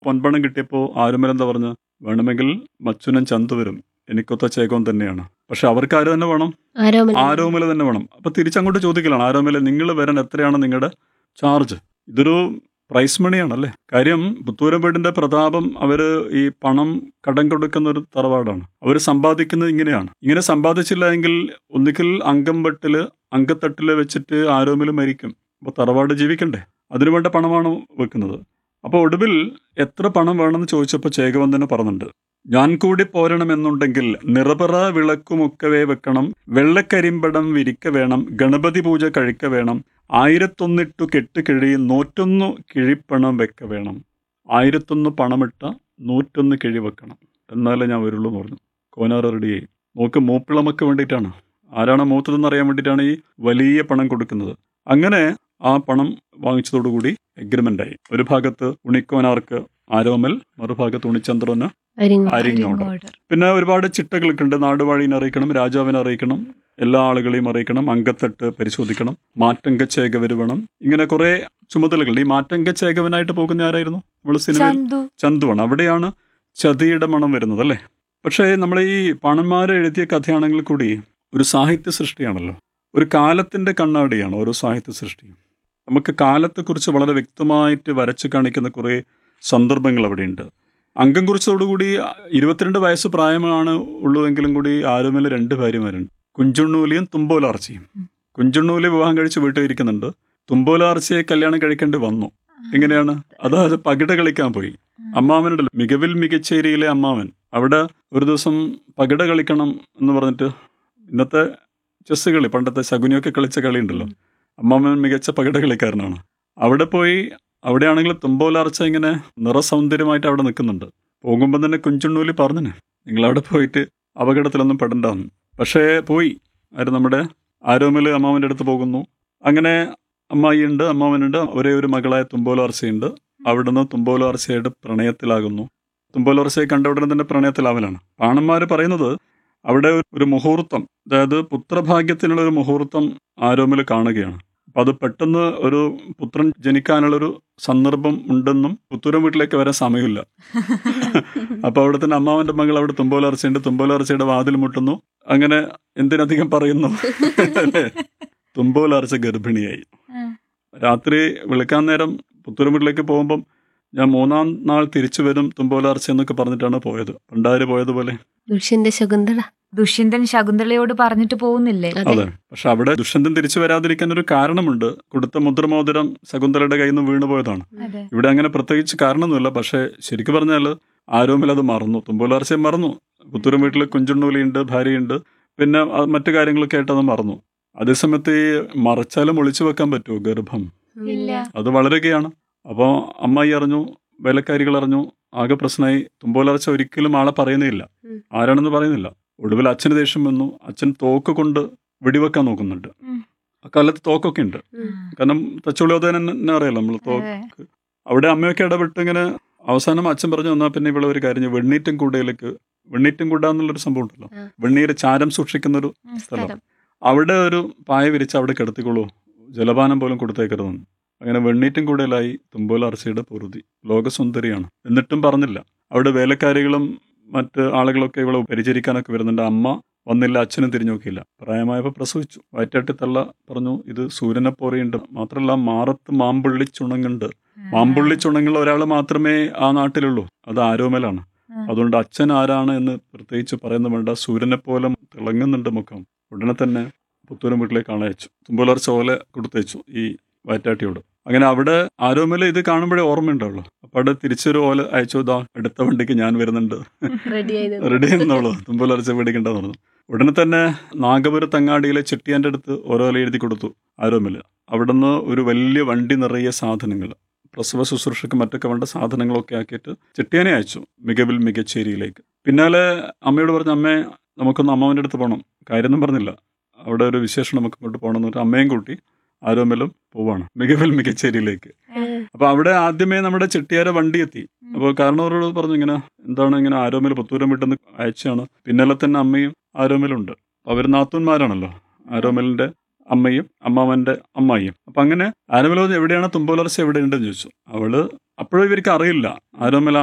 പൊൻപണം കിട്ടിയപ്പോൾ ആരുമലെന്താ പറഞ്ഞു വേണമെങ്കിൽ മച്ചുനൻ ചന്തു വരും എനിക്കൊത്ത ചേകോൻ തന്നെയാണ് പക്ഷെ അവർക്ക് ആര് തന്നെ വേണം ആരോമൽ ആരോമല തന്നെ വേണം അപ്പൊ തിരിച്ചങ്ങോട്ട് ചോദിക്കലാണ് ആരോമല നിങ്ങൾ വരാൻ എത്രയാണ് നിങ്ങളുടെ ചാർജ് ഇതൊരു പ്രൈസ് മണിയാണല്ലേ കാര്യം പുത്തൂരം വീടിന്റെ പ്രതാപം അവര് ഈ പണം കടം കൊടുക്കുന്ന ഒരു തറവാടാണ് അവർ സമ്പാദിക്കുന്നത് ഇങ്ങനെയാണ് ഇങ്ങനെ സമ്പാദിച്ചില്ല എങ്കിൽ ഒന്നുകിൽ അംഗം വെട്ടില് അങ്കത്തട്ടില് വെച്ചിട്ട് ആരോമല് മരിക്കും അപ്പൊ തറവാട് ജീവിക്കണ്ടേ അതിനുവേണ്ട പണമാണ് വെക്കുന്നത് അപ്പോൾ ഒടുവിൽ എത്ര പണം വേണമെന്ന് ചോദിച്ചപ്പോൾ ചേകവന്ദന പറഞ്ഞിട്ടുണ്ട് ഞാൻ കൂടി പോരണമെന്നുണ്ടെങ്കിൽ നിറപറ വിളക്കുമൊക്കവേ വെക്കണം വെള്ളക്കരിമ്പടം വിരിക്ക വേണം ഗണപതി പൂജ കഴിക്ക വേണം ആയിരത്തൊന്നിട്ടു കെട്ട് കിഴി നൂറ്റൊന്നു കിഴിപ്പണം വെക്ക വേണം ആയിരത്തൊന്ന് പണമിട്ട നൂറ്റൊന്ന് കിഴി വെക്കണം എന്നാലേ ഞാൻ വരുള്ളൂ എന്ന് പറഞ്ഞു കോനാർ റെഡിയായി നോക്ക് മൂപ്പിളമക്ക് വേണ്ടിയിട്ടാണ് ആരാണ് മൂത്തതെന്ന് അറിയാൻ വേണ്ടിയിട്ടാണ് ഈ വലിയ പണം കൊടുക്കുന്നത് അങ്ങനെ ആ പണം വാങ്ങിച്ചതോടുകൂടി എഗ്രിമെന്റ് ആയി ഒരു ഭാഗത്ത് ഉണിക്കോനാർക്ക് ആരോമൽ മറുഭാഗത്ത് ഉണിച്ചന്ദ്രന് അരിങ്ങ അരിങ്ങോട് പിന്നെ ഒരുപാട് ചിട്ടകളൊക്കെ ഉണ്ട് നാടുവാഴീനെ അറിയിക്കണം രാജാവിനെ അറിയിക്കണം എല്ലാ ആളുകളെയും അറിയിക്കണം അങ്കത്തട്ട് പരിശോധിക്കണം മാറ്റങ്കച്ചേക വരുവണം ഇങ്ങനെ കുറെ ചുമതലകൾ ഈ മാറ്റങ്കച്ചേകവനായിട്ട് പോകുന്ന ആരായിരുന്നു നമ്മൾ സിനിമയിൽ ചന്തു ചന്തുവാണ് അവിടെയാണ് ചതിയുടെ മണം വരുന്നത് അല്ലേ പക്ഷേ നമ്മൾ ഈ പണന്മാരെ എഴുതിയ കഥയാണെങ്കിൽ കൂടി ഒരു സാഹിത്യ സൃഷ്ടിയാണല്ലോ ഒരു കാലത്തിന്റെ കണ്ണാടിയാണ് ഓരോ സാഹിത്യ സൃഷ്ടിയും നമുക്ക് കാലത്തെക്കുറിച്ച് വളരെ വ്യക്തമായിട്ട് വരച്ചു കാണിക്കുന്ന കുറേ സന്ദർഭങ്ങൾ അവിടെയുണ്ട് അംഗം കുറിച്ചതോടുകൂടി ഇരുപത്തിരണ്ട് വയസ്സ് പ്രായമാണ് ഉള്ളതെങ്കിലും കൂടി ആരുമേലെ രണ്ട് ഭാര്യമാരുണ്ട് കുഞ്ചുണ്ണൂലിയും തുമ്പോലാർച്ചയും കുഞ്ചുണ്ണൂലി വിവാഹം കഴിച്ച് വീട്ടിൽ ഇരിക്കുന്നുണ്ട് തുമ്പോലാർച്ചയെ കല്യാണം കഴിക്കേണ്ടി വന്നു എങ്ങനെയാണ് അതായത് പകിട കളിക്കാൻ പോയി അമ്മാവനുണ്ടല്ലോ മികവിൽ മികച്ചേരിയിലെ അമ്മാവൻ അവിടെ ഒരു ദിവസം പകിട കളിക്കണം എന്ന് പറഞ്ഞിട്ട് ഇന്നത്തെ ചെസ് കളി പണ്ടത്തെ ശകുനിയൊക്കെ കളിച്ച കളി ഉണ്ടല്ലോ അമ്മാവൻ മികച്ച പകിട കളിക്കാരനാണ് അവിടെ പോയി അവിടെയാണെങ്കിൽ തുമ്പോലാർച്ച ഇങ്ങനെ നിറസൗന്ദര്യമായിട്ട് അവിടെ നിൽക്കുന്നുണ്ട് പോകുമ്പോൾ തന്നെ കുഞ്ചുണ്ണൂലി പറഞ്ഞു നിങ്ങൾ അവിടെ പോയിട്ട് അപകടത്തിലൊന്നും പെടണ്ടെന്ന് പക്ഷേ പോയി ആര് നമ്മുടെ ആരോമല് അമ്മാവൻ്റെ അടുത്ത് പോകുന്നു അങ്ങനെ അമ്മായിയുണ്ട് അമ്മാവനുണ്ട് ഒരേ ഒരു മകളായ തുമ്പോലാർച്ചയുണ്ട് അവിടുന്ന് തുമ്പോലാർച്ചയുടെ പ്രണയത്തിലാകുന്നു തുമ്പോലാർച്ചയെ കണ്ട ഉടനെ തന്നെ പ്രണയത്തിലാവലാണ് പാണന്മാർ പറയുന്നത് അവിടെ ഒരു മുഹൂർത്തം അതായത് പുത്രഭാഗ്യത്തിനുള്ള ഒരു മുഹൂർത്തം ആരോമിൽ കാണുകയാണ് അപ്പം അത് പെട്ടെന്ന് ഒരു പുത്രൻ ജനിക്കാനുള്ളൊരു സന്ദർഭം ഉണ്ടെന്നും പുത്തൂരം വീട്ടിലേക്ക് വരാൻ സമയമില്ല അപ്പൊ അവിടെ തന്നെ അമ്മാവന്റെ മകൾ അവിടെ തുമ്പോലർച്ചയുണ്ട് തുമ്പോലർച്ചയുടെ വാതിൽ മുട്ടുന്നു അങ്ങനെ എന്തിനധികം പറയുന്നു അല്ലേ? തുമ്പോലർച്ച ഗർഭിണിയായി രാത്രി വിളിക്കാൻ നേരം പുത്തൂരം വീട്ടിലേക്ക് പോകുമ്പം ഞാൻ മൂന്നാം നാൾ തിരിച്ചു വരും തുമ്പോലാർച്ച എന്നൊക്കെ പറഞ്ഞിട്ടാണ് പോയത് പണ്ടാര് പോയതുപോലെ ദുഷ്യന്റെ ശകുന്തള ദുഷ്യന്തൻ ശകുന്തളയോട് പറഞ്ഞിട്ട് പോകുന്നില്ലേ അതെ പക്ഷെ അവിടെ ദുഷ്യന്തൻ തിരിച്ചു വരാതിരിക്കാൻ ഒരു കാരണമുണ്ട് കൊടുത്ത മുദ്രമോതിരം ശകുന്തളയുടെ കയ്യിൽ നിന്ന് വീണു പോയതാണ് അതെ ഇവിടെ അങ്ങനെ പ്രത്യേകിച്ച് കാരണമൊന്നുമില്ല പക്ഷേ ശരിക്കും പറഞ്ഞാൽ ആരോമിൽ അത് മറന്നു തുമ്പോലാർച്ചയെ മറന്നു പുത്തൂരം വീട്ടിൽ കുഞ്ചുണ്ണൂലിയുണ്ട് ഭാര്യയുണ്ട് പിന്നെ അത് മറ്റു കാര്യങ്ങളൊക്കെ ആയിട്ട് അത് മറന്നു അതേസമയത്ത് ഈ മറച്ചാലും ഒളിച്ചു വെക്കാൻ പറ്റുമോ ഗർഭം ഇല്ല അത് വളരുകയാണ് അപ്പോൾ അമ്മായി അറിഞ്ഞു വേലക്കാരികൾ അറിഞ്ഞു ആകെ പ്രശ്നമായി തുമ്പോലർച്ച ഒരിക്കലും ആളെ പറയുന്നില്ല ഉം. ആരാണെന്ന് പറയുന്നില്ല ഒടുവിൽ അച്ഛന് ദേഷ്യം വന്നു അച്ഛൻ തോക്ക് കൊണ്ട് വെടിവെക്കാൻ നോക്കുന്നുണ്ട് ഉം. അക്കാലത്ത് തോക്കൊക്കെ ഉണ്ട് ഉം. കാരണം തച്ചുള്ളിയോധന തന്നെ അറിയാലോ നമ്മൾ തോക്ക് അതെ. അവിടെ അമ്മയൊക്കെ ഇടപെട്ട് ഇങ്ങനെ അവസാനം അച്ഛൻ പറഞ്ഞു എന്നാൽ പിന്നെ ഇവിടെ ഒരു കാര്യം ചെയ്യ്, വെണ്ണീറ്റും കൂടയിലേക്ക് വെണ്ണീറ്റും കൂട എന്നുള്ളൊരു സംഭവം ഉണ്ടല്ലോ ആ. വെണ്ണീര് ചാരം സൂക്ഷിക്കുന്ന ഒരു ഉം, സ്ഥലം സ്ഥലം അവിടെ ഒരു പായ വിരിച്ച് അവിടെ കിടത്തിക്കൊള്ളൂ ജലപാനം പോലും കൊടുത്തേക്കരുതെന്ന് അങ്ങനെ വെണ്ണീറ്റും കൂടലായി തുമ്പോലർച്ചയുടെ പൊറുതി ലോകസുന്ദരിയാണ് എന്നിട്ടും പറഞ്ഞില്ല അവിടെ വേലക്കാരികളും മറ്റ് ആളുകളൊക്കെ ഇവളെ പരിചരിക്കാനൊക്കെ വരുന്നുണ്ട് അമ്മ വന്നില്ല അച്ഛനും തിരിഞ്ഞു നോക്കിയില്ല പ്രായമായപ്പോൾ പ്രസവിച്ചു വയറ്റാട്ടി തള്ള പറഞ്ഞു ഇത് സൂര്യനെ പോലെയുണ്ട് മാത്രമല്ല മാറത്ത് മാമ്പുള്ളി ചുണങ്ങുണ്ട് മാമ്പുള്ളി ചുണങ്ങുള്ള ഒരാൾ മാത്രമേ ആ നാട്ടിലുള്ളൂ അത് ആരോമലാണ് ഉം. അതുകൊണ്ട് അച്ഛൻ ആരാണ് എന്ന് പ്രത്യേകിച്ച് പറയുന്ന വേണ്ട സൂര്യനെ പോലെ തിളങ്ങുന്നുണ്ട് മുഖം ഉടനെ തന്നെ പുത്തൂരം വീട്ടിലേക്ക് അയച്ചു തുമ്പോലർച്ച ഓല കൊടുത്തയച്ചു ഈ വയറ്റാട്ടിയോട് അങ്ങനെ അവിടെ ആരോമല ഇത് കാണുമ്പോഴേ ഓർമ്മയുണ്ടാവുള്ളൂ അപ്പൊ അവിടെ തിരിച്ചൊരു ഓല അയച്ചു ഇതാ അടുത്ത വണ്ടിക്ക് ഞാൻ വരുന്നുണ്ട് റെഡി ആയത് റെഡി എന്നോളൂ തുമ്പോലർച്ച പേടിക്കണ്ടെന്ന് പറഞ്ഞു ഉടനെ തന്നെ നാഗപുരത്ത് അങ്ങാടിയിലെ ചെട്ടിയാന്റെ അടുത്ത് ഓരോ ഓല എഴുതി കൊടുത്തു ആരോമല് അവിടുന്ന് ഒരു വലിയ വണ്ടി നിറയെ സാധനങ്ങൾ പ്രസവ ശുശ്രൂഷയ്ക്ക് മറ്റൊക്കെ വേണ്ട സാധനങ്ങളൊക്കെ ആക്കിയിട്ട് ചെട്ടിയാനെ അയച്ചു മികവിൽ മികച്ചേരിയിലേക്ക് പിന്നാലെ അമ്മയോട് പറഞ്ഞു അമ്മേ നമുക്കൊന്ന് അമ്മാവൻ്റെ അടുത്ത് പോകണം കാര്യമൊന്നും പറഞ്ഞില്ല അവിടെ ഒരു വിശേഷം നമുക്ക് ഇങ്ങോട്ട് പോകണം എന്ന് പറഞ്ഞിട്ട് അമ്മയും കൂട്ടി ആരോമലും പോവാണ് മികവിൽ മികച്ചേരിയിലേക്ക് അപ്പൊ അവിടെ ആദ്യമേ നമ്മുടെ ചെട്ടിയാര വണ്ടി എത്തി അപ്പോൾ കാരണവരോട് പറഞ്ഞു ഇങ്ങനെ എന്താണ് ഇങ്ങനെ ആരോമൽ പുത്തൂരം വിട്ടെന്ന് അയച്ചാണ് പിന്നാലെ തന്നെ അമ്മയും ആരോമലുണ്ട് അവർ നാത്തൂന്മാരാണല്ലോ ആരോമലിന്റെ അമ്മയും അമ്മാവന്റെ അമ്മായിയും അപ്പൊ അങ്ങനെ ആരോമല എവിടെയാണ് തുമ്പോലർച്ച എവിടെയുണ്ടെന്ന് ചോദിച്ചു അവള് അപ്പോഴും ഇവർക്ക് അറിയില്ല ആരോമല